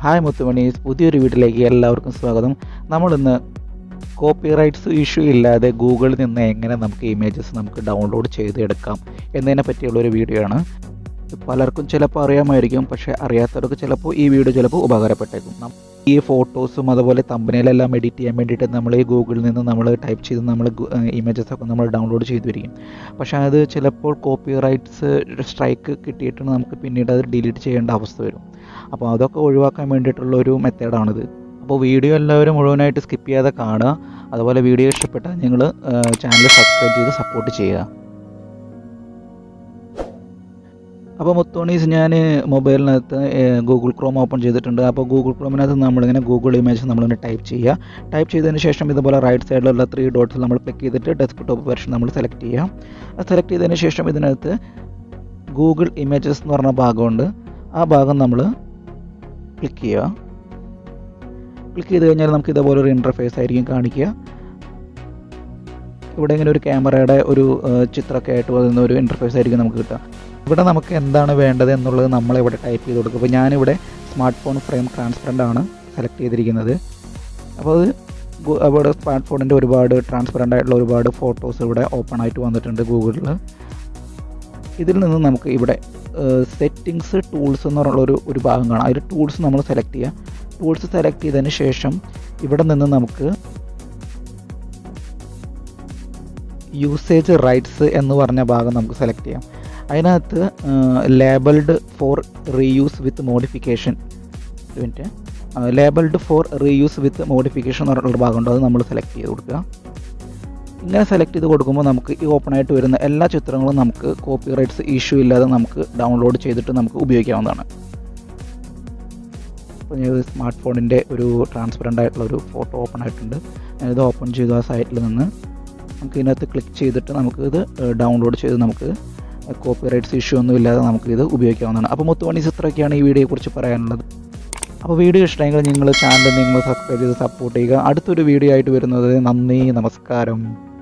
hi മുത്തുമണീസ് പുതിയൊരു വീട്ടിലേക്ക് എല്ലാവർക്കും സ്വാഗതം നമ്മളിന്ന് കോപ്പിറൈറ്റ്സ് ഇഷ്യൂ ഇല്ലാതെ ഗൂഗിളിൽ നിന്ന് എങ്ങനെ നമുക്ക് ഇമേജസ് നമുക്ക് ഡൗൺലോഡ് ചെയ്തെടുക്കാം എന്നതിനെ പറ്റിയുള്ള ഒരു വീഡിയോ ആണ് പലർക്കും ചിലപ്പോൾ അറിയാമായിരിക്കും പക്ഷേ അറിയാത്തവർക്ക് ചിലപ്പോൾ ഈ വീഡിയോ ചിലപ്പോൾ ഉപകാരപ്പെട്ടേക്കും നം- ഈ ഫോട്ടോസും അതുപോലെ തമ്പനയിലെല്ലാം എഡിറ്റ് ചെയ്യാൻ വേണ്ടിയിട്ട് നമ്മൾ ഈ ഗൂഗിളിൽ നിന്ന് നമ്മൾ ടൈപ്പ് ചെയ്ത് നമ്മൾ ഇമേജസ് ഒക്കെ നമ്മൾ ഡൗൺലോഡ് ചെയ്തു വരികയും പക്ഷേ അത് ചിലപ്പോൾ കോപ്പിറൈറ്റ്സ് സ്ട്രൈക്ക് കിട്ടിയിട്ട് നമുക്ക് പിന്നീട് അത് ഡിലീറ്റ് ചെയ്യേണ്ട അവസ്ഥ വരും അപ്പോൾ അതൊക്കെ ഒഴിവാക്കാൻ വേണ്ടിയിട്ടുള്ള ഒരു മെത്തേഡാണിത് അപ്പോൾ വീഡിയോ എല്ലാവരും മുഴുവനായിട്ട് സ്കിപ്പ് ചെയ്യാതെ കാണുക അതുപോലെ വീഡിയോ ഇഷ്ടപ്പെട്ടാൽ നിങ്ങൾ ചാനൽ സബ്സ്ക്രൈബ് ചെയ്ത് സപ്പോർട്ട് ചെയ്യുക അപ്പോൾ മുത്തോണീസ് ഞാൻ മൊബൈലിനകത്ത് ഗൂഗിൾ ക്രോം ഓപ്പൺ ചെയ്തിട്ടുണ്ട് അപ്പോൾ ഗൂഗിൾ ക്രോമിനകത്ത് നമ്മളിങ്ങനെ ഗൂഗിൾ ഇമേജ് നമ്മളിങ്ങനെ ടൈപ്പ് ചെയ്യുക ടൈപ്പ് ചെയ്തതിന് ശേഷം ഇതുപോലെ റൈറ്റ് സൈഡിലുള്ള ത്രീ ഡോട്ട്സ് നമ്മൾ ക്ലിക്ക് ചെയ്തിട്ട് ഡെസ്ക്ടോപ്പ് വെർഷൻ നമ്മൾ സെലക്ട് ചെയ്യാം അത് സെലക്ട് ചെയ്തതിന് ശേഷം ഇതിനകത്ത് ഗൂഗിൾ ഇമേജസ് എന്ന് പറഞ്ഞ ഭാഗമുണ്ട് ആ ഭാഗം നമ്മൾ ക്ലിക്ക് ചെയ്യുക ക്ലിക്ക് ചെയ്ത് കഴിഞ്ഞാൽ നമുക്ക് ഇതേപോലെ ഒരു ഇൻ്റർഫേസ് ആയിരിക്കും കാണിക്കുക ഇവിടെ ഇങ്ങനെ ഒരു ക്യാമറയുടെ ഒരു ഏഹ്, ചിത്രമൊക്കെ ആയിട്ട് വരുന്ന ഒരു ഇൻ്റർഫേസ് ആയിരിക്കും നമുക്ക് കിട്ടുക ഇവിടെ നമുക്ക് എന്താണ് വേണ്ടത് എന്നുള്ളത് നമ്മൾ ഇവിടെ ടൈപ്പ് ചെയ്ത് കൊടുക്കും അപ്പോൾ ഞാനിവിടെ സ്മാർട്ട് ഫോൺ ഫ്രെയിം ട്രാൻസ്പെറൻ്റ് ആണ് സെലക്ട് ചെയ്തിരിക്കുന്നത് അപ്പോൾ അത് ഗു- അവിടെ സ്മാർട്ട് ഫോണിൻ്റെ ഒരുപാട് ട്രാൻസ്പെറൻ്റ് ആയിട്ടുള്ള ഒരുപാട് ഫോട്ടോസ് ഇവിടെ ഓപ്പൺ ആയിട്ട് വന്നിട്ടുണ്ട് ഗൂഗിളിൽ ഇതിൽ നിന്ന് നമുക്ക് ഇവിടെ സെറ്റിങ്സ് ടൂൾസ് എന്ന് പറഞ്ഞുള്ള ഒരു ഒരു ഭാഗം കാണാം അതിൽ ടൂൾസ് നമ്മൾ സെലക്ട് ചെയ്യുക ടൂൾസ് സെലക്ട് ചെയ്തതിന് ശേഷം ഇവിടെ നിന്ന് നമുക്ക് യൂസേജ് റൈറ്റ്സ് എന്ന് പറഞ്ഞ ഭാഗം നമുക്ക് സെലക്ട് ചെയ്യാം അതിനകത്ത് labelled for reuse with modification ഒരു minute labelled for reuse with modification എന്ന് പറഞ്ഞിട്ടുള്ള ഭാഗമുണ്ട് അത് നമ്മൾ സെലക്ട് ചെയ്ത് കൊടുക്കുക ഇങ്ങനെ സെലക്ട് ചെയ്ത് കൊടുക്കുമ്പോൾ നമുക്ക് ഈ ഓപ്പൺ ആയിട്ട് വരുന്ന എല്ലാ ചിത്രങ്ങളും നമുക്ക് കോപ്പിറൈറ്റ്സ് ഇഷ്യൂ ഇല്ലാതെ നമുക്ക് ഡൗൺലോഡ് ചെയ്തിട്ട് നമുക്ക് ഉപയോഗിക്കാവുന്നതാണ് അപ്പോൾ ഞാൻ സ്മാർട്ട് ഫോണിൻ്റെ ഒരു ട്രാൻസ്പെറൻ്റ് ആയിട്ടുള്ള ഒരു ഫോട്ടോ ഓപ്പൺ ആയിട്ടുണ്ട് ഞാനിത് ഓപ്പൺ ചെയ്തു ആ സൈറ്റിൽ നിന്ന് നമുക്ക് ഇതിനകത്ത് ക്ലിക്ക് ചെയ്തിട്ട് നമുക്ക് ഇത് ഡൗൺലോഡ് ചെയ്ത് നമുക്ക് കോപ്പിറൈറ്റ്സ് ഇഷ്യൂ ഒന്നും ഇല്ലാതെ നമുക്ക് ഇത് ഉപയോഗിക്കാവുന്നതാണ് അപ്പോൾ മുത്തുമണി ചിത്രമൊക്കെയാണ് ഈ വീഡിയോയെക്കുറിച്ച് പറയാനുള്ളത് അപ്പോൾ വീഡിയോ ഇഷ്ടമെങ്കിൽ നിങ്ങൾ ചാനൽ നിങ്ങൾ സബ്സ്ക്രൈബ് ചെയ്ത് സപ്പോർട്ട് ചെയ്യുക അടുത്തൊരു വീഡിയോ ആയിട്ട് വരുന്നത് നന്ദി നമസ്കാരം